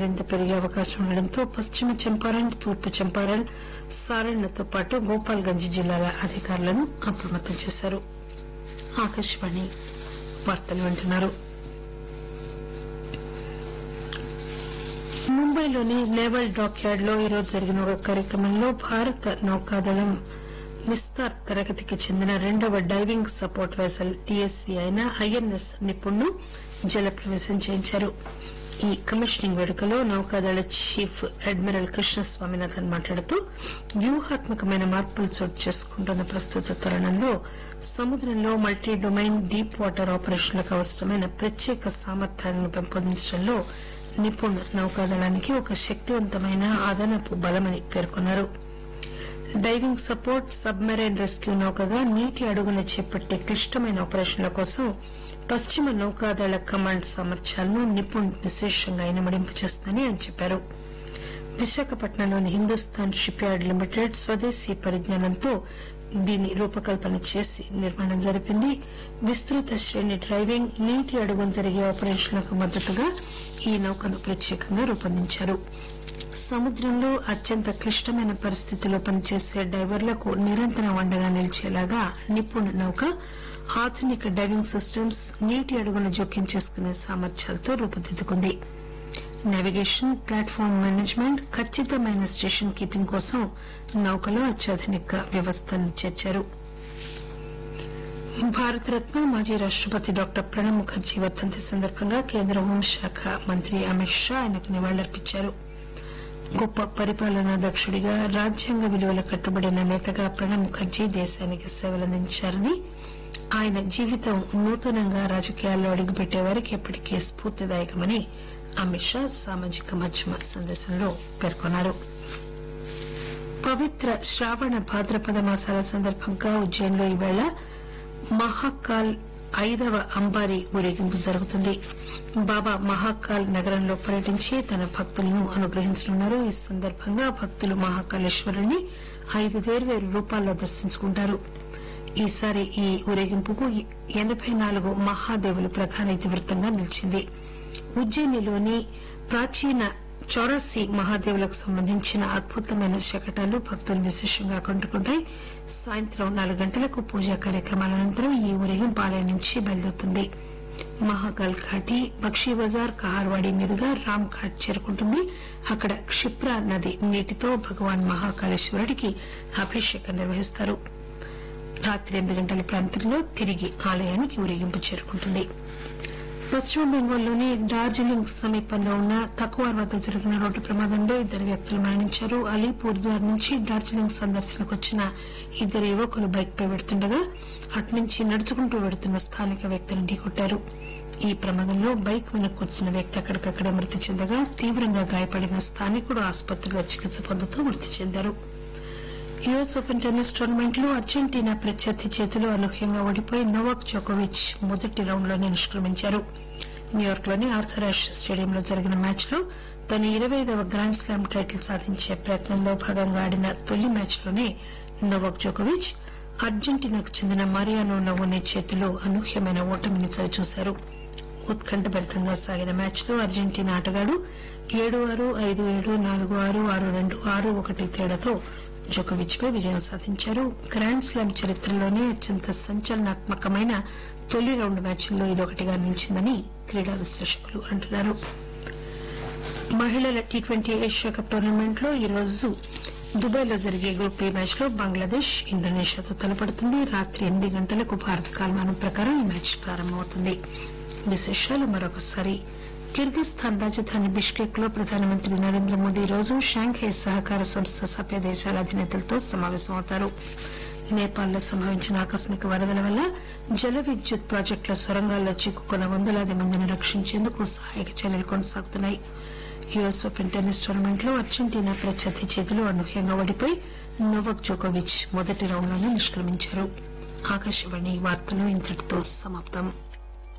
మరింత పెరిగే అవకాశం ఉండడంతో పశ్చిమ చంపారణ్ తూర్పు చంపారణ్ సారణ్లతో పాటు గోపాల్గంజ్ జిల్లాల అధికారులను అప్రమత్తం చేశారు ఆకాశవాణి వార్తలు వింటున్నారు ముంబైలోని నేవల్ డాక్ యార్డ్ లో ఈరోజు జరిగిన ఒక కార్యక్రమంలో భారత నౌకాదళం నిస్తార్ తరగతికి చెందిన రెండవ డైవింగ్ సపోర్ట్ వెసల్ టీఎస్వీ అయిన ఐఎన్ఎస్ నిపుణ్ను జల ప్రవేశం చేయించారు ఈ కమిషనింగ్ వేడుకలో నౌకాదళ చీఫ్ అడ్మిరల్ కృష్ణస్వామినాథన్ మాట్లాడుతూ వ్యూహాత్మకమైన మార్పులు చోటు చేసుకుంటున్న ప్రస్తుత తరుణంలో సముద్రంలో మల్టీ డొమైన్ డీప్ వాటర్ ఆపరేషన్లకు అవసరమైన ప్రత్యేక సామర్థ్యాలను పెంపొందించడంలో నిపుణ్ నౌకాదళానికి ఒక శక్తివంతమైన అదనపు బలమని పేర్కొన్నారు డైవింగ్ సపోర్ట్ సబ్మెరైన్ రెస్క్యూ నౌకగా నీటి అడుగున చేపట్టే క్లిష్టమైన ఆపరేషన్ల కోసం పశ్చిమ నౌకాదళ కమాండ్ సామర్థ్యాలను నిపుణ్ విశేషంగా ఇనుమడింపు చేస్తుందని ఆయన చెప్పారు విశాఖపట్నంలోని హిందుస్థాన్ షిప్ యార్డ్ లిమిటెడ్ స్వదేశీ పరిజ్ఞానంతో దీన్ని రూపకల్పన చేసి నిర్మాణం జరిపింది విస్తృత శ్రేణి డ్రైవింగ్ నీటి అడుగున జరిగే ఆపరేషన్లకు మద్దతుగా ఈ నౌకను ప్రత్యేకంగా రూపొందించారు సముద్రంలో అత్యంత క్లిష్టమైన పరిస్థితుల్లో పనిచేసే డైవర్లకు నిరంతరం అండగా నిలిచేలాగా నిపుణ్ నౌక ఆధునిక డైవింగ్ సిస్టమ్స్ నీటి అడుగున జోక్యం చేసుకునే సామర్థ్యాలతో రూపుదిద్దుకుంది నావిగేషన్ ప్లాట్ఫామ్ మేనేజ్మెంట్ ఖచ్చితమైన స్టేషన్ కీపింగ్ కోసం నౌకలో అత్యాధునిక వ్యవస్థను చేర్చారు భారతరత్న మాజీ రాష్టపతి డాక్టర్ ప్రణబ్ ముఖర్జీ వర్ధంతి సందర్భంగా కేంద్ర హోంశాఖ మంత్రి అమిత్ షా ఆయనకు నివాళులర్పించారు గొప్ప పరిపాలనా దక్షుడిగా రాజ్యాంగ విలువల కట్టుబడిన నేతగా ప్రణబ్ ముఖర్జీ దేశానికి సేవలందించారని ఆయన జీవితం నూతనంగా రాజకీయాల్లో అడుగుపెట్టే వారికి ఎప్పటికీ స్ఫూర్తిదాయకమని అమిత్ షా సామాజిక మాధ్యమ సందేశంలో పేర్కొన్నారు పవిత్ర శ్రావణ భాద్రపద మాసాల సందర్భంగా ఉజ్జయిన్లో ఈవేళ మహాకాల్ ఐదవ అంబారీ ఊరేగింపు జరుగుతుంది బాబా మహాకాల్ నగరంలో పర్యటించి తన భక్తులను అనుగ్రహించనున్నారు ఈ సందర్భంగా భక్తులు మహాకాళేశ్వరుని ఐదు వేర్వేరు రూపాల్లో దర్శించుకుంటారు ఈసారి ఈ ఊరేగింపుకు ఎనబై నాలుగు మహాదేవులు ప్రధాన ఇతివృత్తంగా నిలిచింది ఉజ్జయినిలోని ప్రాచీన చౌరాసి మహాదేవులకు సంబంధించిన అద్భుతమైన శకటాలు భక్తులు విశేషంగా ఆకట్టుకుంటాయి సాయంత్రం నాలుగు గంటలకు పూజా కార్యక్రమాల అనంతరం ఈ ఊరేగింపు ఆలయం నుంచి బయలుదేరుతుంది మహాకాల్ ఘాటి బక్షీ బజార్ కహార్వాడి మీదుగా రామ్ ఘాట్ చేరుకుంటుంది అక్కడ క్షిప్రా నది నీటితో భగవాన్ మహాకాళేశ్వరుడికి అభిషేకం నిర్వహిస్తారు రాత్రి ఎనిమిది గంటల ప్రాంతంలో తిరిగి ఆలయానికి ఊరేగింపు చేరుకుంటుంది పశ్చిమ బెంగాల్లోని డార్జిలింగ్ సమీపంలో ఉన్న తక్కువార్ వద్ద జరిగిన రోడ్డు ప్రమాదంలో ఇద్దరు వ్యక్తులు మరణించారు అలీపూర్ ద్వార్ నుంచి డార్జిలింగ్ సందర్శనకు వచ్చిన ఇద్దరు యువకులు బైక్ పై వెడుతుండగా అటునుంచి నడుచుకుంటూ వెడుతున్న స్థానిక వ్యక్తులను ఢీకొట్టారు ఈ ప్రమాదంలో బైక్ వెనక్కి వచ్చిన వ్యక్తి అక్కడికక్కడే మృతి చెందగా తీవ్రంగా గాయపడిన స్థానికుడు ఆసుపత్రిలో చికిత్స పొందుతూ మృతి చెందారు యుఎస్ ఓపెన్ టెన్నిస్ టోర్నమెంట్ లో అర్జెంటీనా ప్రత్యర్థి చేతిలో అనూహ్యంగా ఓడిపోయి నోవాక్ జోకోవిచ్ మొదటి రౌండ్ లోనే నిష్క్రమించారు న్యూయార్క్ లోని ఆర్థర్ యాష్ స్టేడియంలో జరిగిన మ్యాచ్ లో తన ఇరవైదవ గ్రాండ్ స్లామ్ టైటిల్ సాధించే ప్రయత్నంలో భాగంగా ఆడిన తొలి మ్యాచ్ లోనే నోవాక్ జోకోవిచ్ అర్జెంటీనాకు చెందిన mariano నవోనే చేతిలో అనూహ్యమైన ఓటమిని చవిచూశారు ఉత్కంఠభరితంగా సాగిన మ్యాచ్ లో అర్జెంటీనా ఆటగాడు ఏడు ఆరు ఐదు ఏడు నాలుగు ఆరు ఆరు రెండు ఆరు ఒకటి తేడాతో జోకోవిచ్ పై విజయం సాధించారు గ్రాండ్ స్లామ్ చరిత్రలోనే అత్యంత సంచలనాత్మకమైన తొలి రౌండ్ మ్యాచ్ల్లో ఇదొకటిగా నిలిచిందని క్రీడా విశ్లేషకులు అంటున్నారు మహిళల T twenty Asia cup tournament లో ఈరోజు దుబాయ్ లో జరిగే గ్రూప్ ఏ మ్యాచ్ లో బంగ్లాదేశ్ ఇండోనేషియాతో తలపడుతుంది రాత్రి ఎనిమిది గంటలకు భారత కాలమానం ప్రకారం ఈ మ్యాచ్ ప్రారంభమవుతుంది విశేషాలు మరొకసారి కిర్గిస్థాన్ రాజధాని బిష్కెక్ లో ప్రధానమంత్రి నరేంద్ర మోదీ ఈ రోజు షాంఘై సహకార సంస్థ సభ్య దేశాల అధినేతలతో సమావేశమవుతారు నేపాల్ లో సంభవించిన ఆకస్మిక వరదల వల్ల జల విద్యుత్ ప్రాజెక్టుల సొరంగాల్లో చిక్కుకున్న వందలాది మందిని రక్షించేందుకు సహాయక చర్యలు కొనసాగుతున్నాయి యుఎస్ ఓపెన్ టెన్నిస్ టోర్నమెంట్ లో అర్జెంటీనా ప్రత్యర్థి చేతిలో అనూహ్యంగా ఓడిపోయి నోవక్ జోకోవిచ్ మొదటి రౌండ్ లోనే నిష్క్రమించారు ఆకాశవాణి వార్తలు ఇంతటితో సమాప్తం